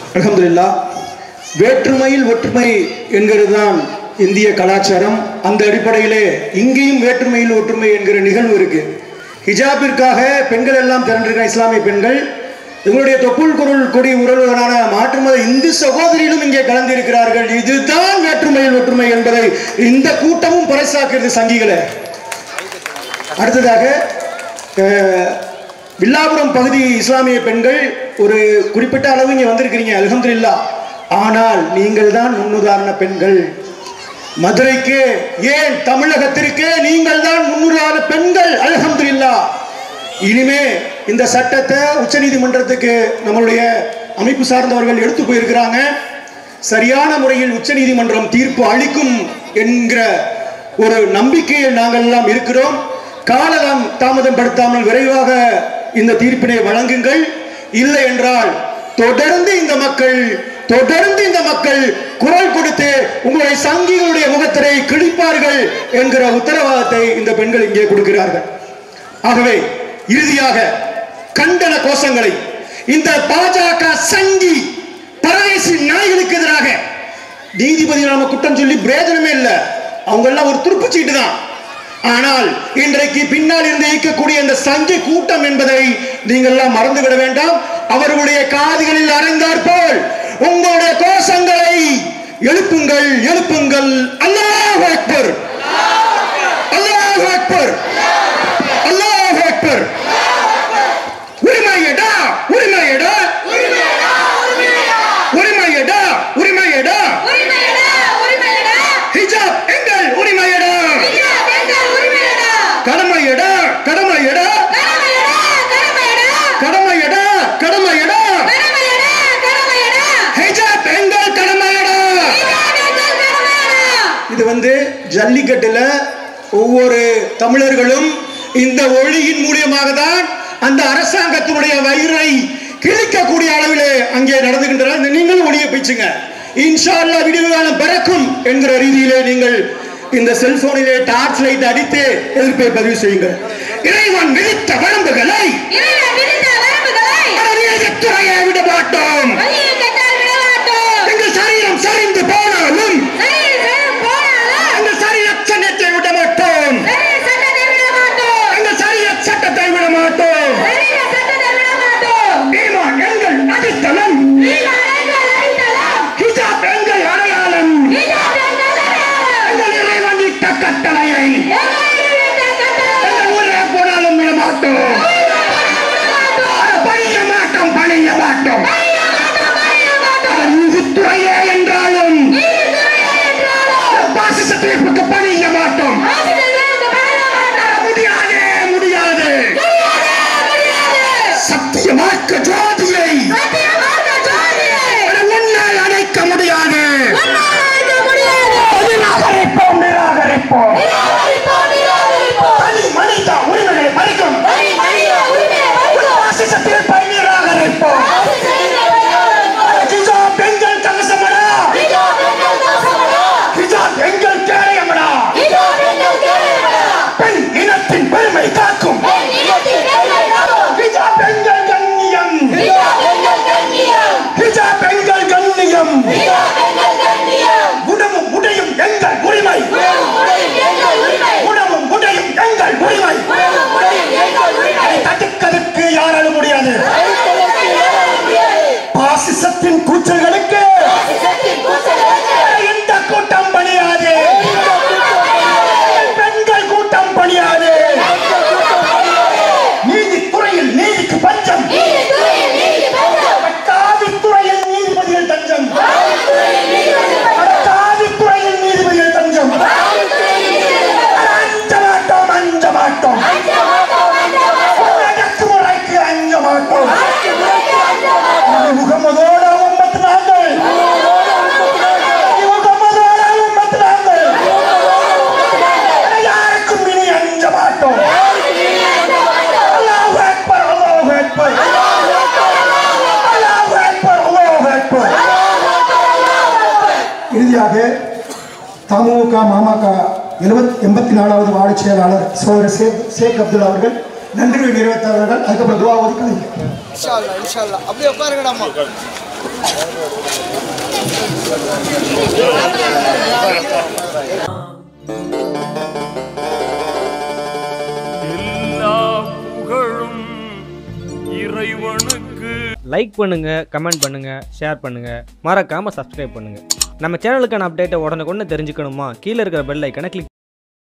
அல்ஹம்துலில்லா வேற்றுமையில் ஒற்றுமை என்கிறது தான் இந்திய கலாச்சாரம் அந்த அடிப்படையிலே இங்கேயும் வேற்றுமையில் ஒற்றுமை என்கிற நிகழ்வு இருக்கு ஹிஜாபிற்காக பெண்கள் எல்லாம் திரண்டிருக்கிற இஸ்லாமிய பெண்கள் இவங்களுடைய தொப்புள் குரல் கொடி உறவுகளான மாற்று மத இந்து சகோதரிகளும் இங்கே கலந்திருக்கிறார்கள் இதுதான் வேற்றுமையில் ஒற்றுமை என்பதை இந்த கூட்டமும் பறைசாக்குறது சங்கிகளை அடுத்ததாக அஹ், வில்லாபுரம் பகுதி இஸ்லாமிய பெண்கள் ஒரு குறிப்பிட்ட அளவு இங்கே வந்திருக்கிறீங்க அல்ஹம்துலில்லா ஆனால் நீங்கள் தான் முன்னுதாரண பெண்கள் மதுரைக்கு ஏன் தமிழகத்திற்கு நீங்கள் தான் முன்னுதாரண பெண்கள் அல்ஹம்துலில்லா இனிமே இந்த சட்டத்தை உச்சநீதிமன்றத்துக்கு நம்மளுடைய அமைப்பு சார்ந்தவர்கள் எடுத்து போயிருக்கிறாங்க சரியான முறையில் உச்சநீதிமன்றம் தீர்ப்பு அளிக்கும் என்கிற ஒரு நம்பிக்கையில் நாங்கள் எல்லாம் இருக்கிறோம் காலம் தாமதம் படுத்தாமல் விரைவாக இந்த தீர்ப்பினை வழங்குங்கள் இல்லை என்றால் தொடர்ந்து இந்த மக்கள் தொடர்ந்து இந்த மக்கள் குரல் கொடுத்து உங்களுடைய சங்கிகளுடைய முகத்திரை கிழிப்பார்கள் என்கிற உத்தரவாதத்தை இந்த பெண்கள் இங்கே கொடுக்கிறார்கள் ஆகவே இறுதியாக கண்டன கோஷங்களை இந்த பாஜக சங்கி பரதேசி நாய்களுக்கு எதிராக நீதிபதி நாம குற்றம் சொல்லி பிரயோஜனமே இல்லை அவங்க எல்லாம் ஒரு துருப்புச்சீட்டு தான் ஆனால் இன்றைக்கு பின்னால் இருந்து இயக்கக்கூடிய இந்த சங்கி கூட்டம் என்பதை நீங்கள் எல்லாம் மறந்துவிட வேண்டாம் அவர்களுடைய காதுகளில் அறைந்தார் போல் உங்களுடைய கோஷங்களை எழுப்புங்கள் எழுப்புங்கள் அல்லாஹ் அக்பர் அல்லாஹ் அக்பர் அல்லாஹ் அக்பர் உரிமையடா உரிமையடா உரிமையடா உரிமையடா ஹிஜாப் எங்கள் உரிமையடா கடமையடா கடமையடா கடமையடா கடமையடா ஹிஜாப் எங்கள் கடமையடா இது வந்து ஜல்லிக்கட்டுல ஒவ்வொரு தமிழர்களும் இந்த ஒளியின் மூலியமாக தான் அந்த அரசாங்கத்தினுடைய வயிறை கிழிக்கக்கூடிய அளவிலே அங்கே நடந்துகின்றன இந்த நீங்களும் ஒளியை பிச்சுங்க இன்ஷா அல்லாஹ் விடிவு காலம் பிறக்கும் என்கிற ரீதியிலே நீங்கள் இந்த செல்போனிலே டார்ச் லைட் அடித்து எதிர்ப்பை பதிவு செய்யுங்கள் இறைவன் விதித்த வரம்புகளை அறநிலையத்துறையை விட மாட்டோம் எங்கள் சரீரம் சரிந்து போனாலும் எங்கள் சரீர சட்டத்தை விட மாட்டோம் எங்கள் சரீர சட்டத்தை விட மாட்டோம் ஈமான் எங்கள் அடித்தளம் ஹிஜாப் எங்கள் அடையாளம் எங்கள் இறைவன் இட்ட கட்டளையை எங்கள் ஊரே போனாலும் விட மாட்டோம் பணிய மாட்டோம் பணிய மாட்டோம் அது நீதித்துறையே என்றாலும் பாசிச தீர்ப்புக்கு பணிய மாட்டோம் முடியாதே முடியாது சத்தியமாக்க ஜோதியை அது உன்னால் அணைக்க முடியாது நிராகரிப்போம் நிராகரிப்போம் தனி மனித உரிமைகளை பறிக்கும் பாசிச தீர்ப்பை நிராகரிப்போம் ஹிஜாப் எங்கள் கவசமடா ஹிஜாப் எங்கள் கேடயமடா பெண் இனத்தின் பெருமை காக்கும் ஹிஜாப் எங்கள் கண்ணியம் ஹிஜாப் எங்கள் கண்ணியம் உணவும் உடையும் எங்கள் உரிமை உணவும் உடையும் எங்கள் உரிமை அதை தடுக்கிறதுக்கு யாராலும் முடியாது பாசிசத்தின் கூச்சல்களுக்கு எந்த கூட்டம் பணியாது பெண்கள் கூட்டம் பணியாது நீதித்துறையில் நீதிக்கு பஞ்சம் காவித்துறையில் நீதிபதிகள் தஞ்சம் காவித்துறையில் நீதிபதிகள் தஞ்சம் அஞ்ச மாட்டோம் அஞ்ச மாட்டோம் அடக்குமுறைக்கு அஞ்ச மாட்டோம் முகமதோட உம்மத்து நாங்கள் முகமதோட உம்மத்து நாங்கள் யாருக்கும் இனி அஞ்ச மாட்டோம் அல்லாஹ் அக்பர் அல்லாஹ் அக்பர் அல்லாஹ் அக்பர் அல்லாஹ் அக்பர் இறுதியாக தமுக மாமக எழுபத் எண்பத்தி நாலாவது வார்டு செயலாளர் சோதரர் ஷேக் ஷேக் அப்துல் அவர்கள் நன்றி நிறைவேற்றார்கள் அதுக்கப்புறம் துவா ஓதி கலைஞர் இன்ஷா அல்லாஹ், இன்ஷா அல்லாஹ். அப்படியே உட்காருங்கடாம்மா எல்லா புகழும் இறைவனுக்கு லைக் பண்ணுங்க கமெண்ட் பண்ணுங்க ஷேர் பண்ணுங்க மறக்காம சப்ஸ்கிரைப் பண்ணுங்க நம்ம சேனலுக்கான அப்டேட்டை உடனுக்குடனே தெரிஞ்சுக்கணுமா கீழே இருக்கிற பெல் ஐக்கனை கிளிக்